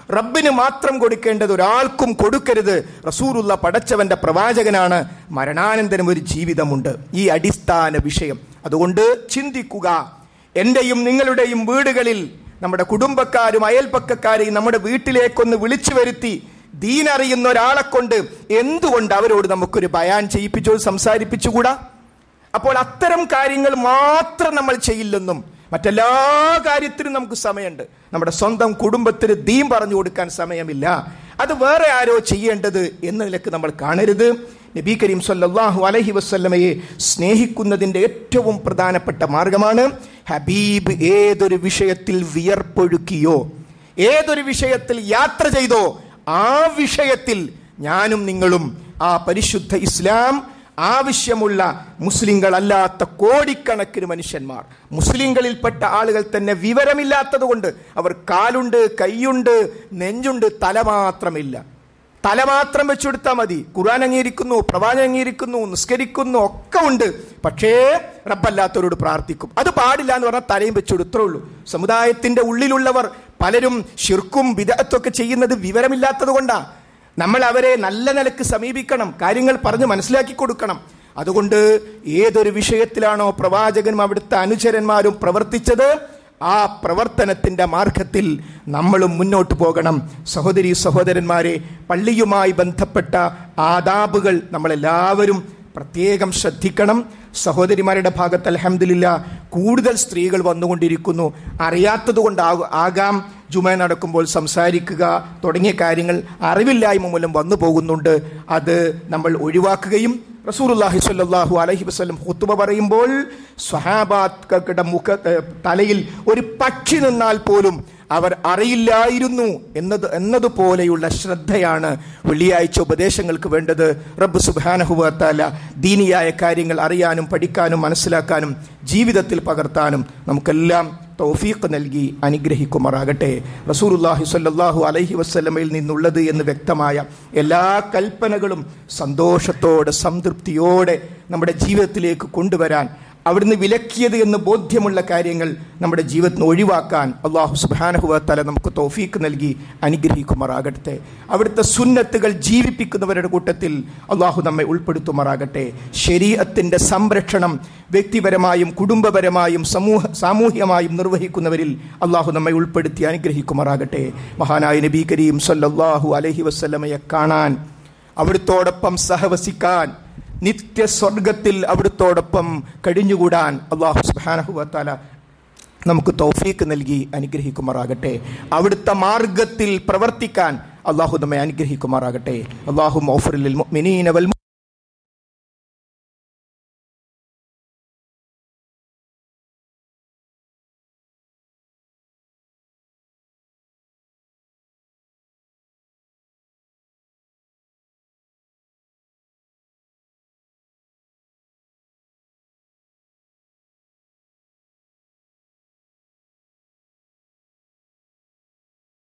റബ്ബിന് മാത്രം കൊടുക്കേണ്ടത് ഒരാൾക്കും കൊടുക്കരുത് റസൂറുള്ള പടച്ചവന്റെ പ്രവാചകനാണ് മരണാനന്തരം ഒരു ജീവിതമുണ്ട് ഈ അടിസ്ഥാന വിഷയം അതുകൊണ്ട് ചിന്തിക്കുക എന്റെയും നിങ്ങളുടെയും വീടുകളിൽ നമ്മുടെ കുടുംബക്കാരും അയൽപ്പക്കക്കാരെയും നമ്മുടെ വീട്ടിലേക്കൊന്ന് വിളിച്ചു വരുത്തി ദീനറിയുന്ന ഒരാളെ കൊണ്ട് എന്തുകൊണ്ട് അവരോട് നമുക്കൊരു ബയാൻ ചെയ്യിപ്പിച്ചോ സംസാരിപ്പിച്ചുകൂടാ അപ്പോൾ അത്തരം കാര്യങ്ങൾ മാത്രം നമ്മൾ ചെയ്യില്ലെന്നും മറ്റെല്ലാ കാര്യത്തിനും നമുക്ക് സമയമുണ്ട് നമ്മുടെ സ്വന്തം കുടുംബത്തിന് ദീൻ പറഞ്ഞു കൊടുക്കാൻ സമയമില്ല അത് വേറെ ആരോ ചെയ്യേണ്ടത് എന്ന നിലക്ക് നമ്മൾ കാണരുത് നബി കരീം സല്ലല്ലാഹു അലൈഹി വസല്ലമയെ സ്നേഹിക്കുന്നതിന്റെ ഏറ്റവും പ്രധാനപ്പെട്ട മാർഗമാണ് ഹബീബ് ഏതൊരു വിഷയത്തിൽ വിയർപ്പൊഴുക്കിയോ ഏതൊരു വിഷയത്തിൽ യാത്ര ചെയ്തോ ആ വിഷയത്തിൽ ഞാനും നിങ്ങളും ആ പരിശുദ്ധ ഇസ്ലാം ആവശ്യമുള്ള മുസ്ലിങ്ങളല്ലാത്ത കോടിക്കണക്കിന് മനുഷ്യന്മാർ മുസ്ലിങ്ങളിൽപ്പെട്ട ആളുകൾ തന്നെ വിവരമില്ലാത്തത് കൊണ്ട് അവർ കാലുണ്ട് കൈയുണ്ട് നെഞ്ചുണ്ട് തല മാത്രമില്ല തല മാത്രം വെച്ചുകൊടുത്താൽ മതി ഖുർആൻ അംഗീകരിക്കുന്നു പ്രവാചകൻ അംഗീകരിക്കുന്നു നിസ്കരിക്കുന്നു ഒക്കെ ഉണ്ട് പക്ഷേ റബ്ബല്ലാത്തവരോട് പ്രാർത്ഥിക്കും അത് പാടില്ല എന്ന് പറഞ്ഞാൽ തലയും വെച്ചുകൊടുത്തേ ഉള്ളൂ സമുദായത്തിന്റെ ഉള്ളിലുള്ളവർ പലരും ഷിർക്കും വിദഗ്ധത്തൊക്കെ ചെയ്യുന്നത് വിവരമില്ലാത്തത് കൊണ്ടാണ് നമ്മൾ അവരെ നല്ല നിലക്ക് സമീപിക്കണം കാര്യങ്ങൾ പറഞ്ഞ് മനസ്സിലാക്കി കൊടുക്കണം അതുകൊണ്ട് ഏതൊരു വിഷയത്തിലാണോ പ്രവാചകനും അവിടുത്തെ അനുചരന്മാരും പ്രവർത്തിച്ചത് ആ പ്രവർത്തനത്തിന്റെ മാർഗത്തിൽ നമ്മളും മുന്നോട്ട് പോകണം സഹോദരി സഹോദരന്മാരെ പള്ളിയുമായി ബന്ധപ്പെട്ട ആദാബുകൾ നമ്മളെല്ലാവരും പ്രത്യേകം ശ്രദ്ധിക്കണം സഹോദരിമാരുടെ ഭാഗത്ത് അലഹമില്ല കൂടുതൽ സ്ത്രീകൾ വന്നുകൊണ്ടിരിക്കുന്നു അറിയാത്തത് കൊണ്ടാകും ആകാം ജുമ നടക്കുമ്പോൾ സംസാരിക്കുക തുടങ്ങിയ കാര്യങ്ങൾ അറിവില്ലായ്മ മൂലം വന്നു പോകുന്നുണ്ട് അത് നമ്മൾ ഒഴിവാക്കുകയും റസൂലുള്ളാഹി സ്വല്ലല്ലാഹു അലൈഹി വസല്ലം ഹുത്തുബ പറയുമ്പോൾ സ്വഹാബാത്തുക്കളുടെ മുഖ ഏഹ്, തലയിൽ ഒരു പക്ഷി നിന്നാൽ പോലും അവർ അറിയില്ലായിരുന്നു എന്നത് എന്നതുപോലെയുള്ള ശ്രദ്ധയാണ് വെള്ളിയാഴ്ച ഉപദേശങ്ങൾക്ക് വേണ്ടത് റബ്ബ് സുബാനഹുവത്താല ദീനിയായ കാര്യങ്ങൾ അറിയാനും പഠിക്കാനും മനസ്സിലാക്കാനും ജീവിതത്തിൽ പകർത്താനും നമുക്കെല്ലാം തൗഫീഖ് നൽകി അനുഗ്രഹിക്കുമാറാകട്ടെ റസൂലുള്ളാഹി സ്വല്ലല്ലാഹു അലൈഹി വസല്ലമയിൽ നിന്നുള്ളത് എന്ന് വ്യക്തമായ എല്ലാ കൽപ്പനകളും സന്തോഷത്തോടെ സംതൃപ്തിയോടെ നമ്മുടെ ജീവിതത്തിലേക്ക് കൊണ്ടുവരാൻ അവിടുന്ന് വിലക്കിയത് എന്ന് ബോധ്യമുള്ള കാര്യങ്ങൾ നമ്മുടെ ജീവിതത്തിൽ നിന്ന് ഒഴിവാക്കാൻ അള്ളാഹു സുബാനഹുവത്തല നമുക്ക് തോഫീക്ക് നൽകി അനുഗ്രഹിക്കുമാറാകട്ടെ അവിടുത്തെ സുന്നത്തുകൾ ജീവിപ്പിക്കുന്നവരുടെ കൂട്ടത്തിൽ അള്ളാഹു നമ്മെ ഉൾപ്പെടുത്തുമാറാകട്ടെ ശരീരത്തിൻ്റെ സംരക്ഷണം വ്യക്തിപരമായും കുടുംബപരമായും സമൂഹ സാമൂഹ്യമായും നിർവഹിക്കുന്നവരിൽ അള്ളാഹു നമ്മെ ഉൾപ്പെടുത്തി അനുഗ്രഹിക്കുമാറാകട്ടെ മഹാനായ നബി കരീം സല്ലല്ലാഹു അലൈഹി വസല്ലമയെ കാണാൻ അവിടുത്തോടൊപ്പം സഹവസിക്കാൻ നിത്യസ്വർഗത്തിൽ അവിടുത്തോടൊപ്പം കഴിഞ്ഞുകൂടാൻ അള്ളാഹു സുബാനഹുവത്താല നമുക്ക് തൗഫീക്ക് നൽകി അനുഗ്രഹിക്കുമാറാകട്ടെ അവിടുത്തെ മാർഗത്തിൽ പ്രവർത്തിക്കാൻ അള്ളാഹു നമ്മെ അനുഗ്രഹിക്കുമാറാകട്ടെ അള്ളാഹു മൗഫറിൽ മുഅ്മിനീന വൽ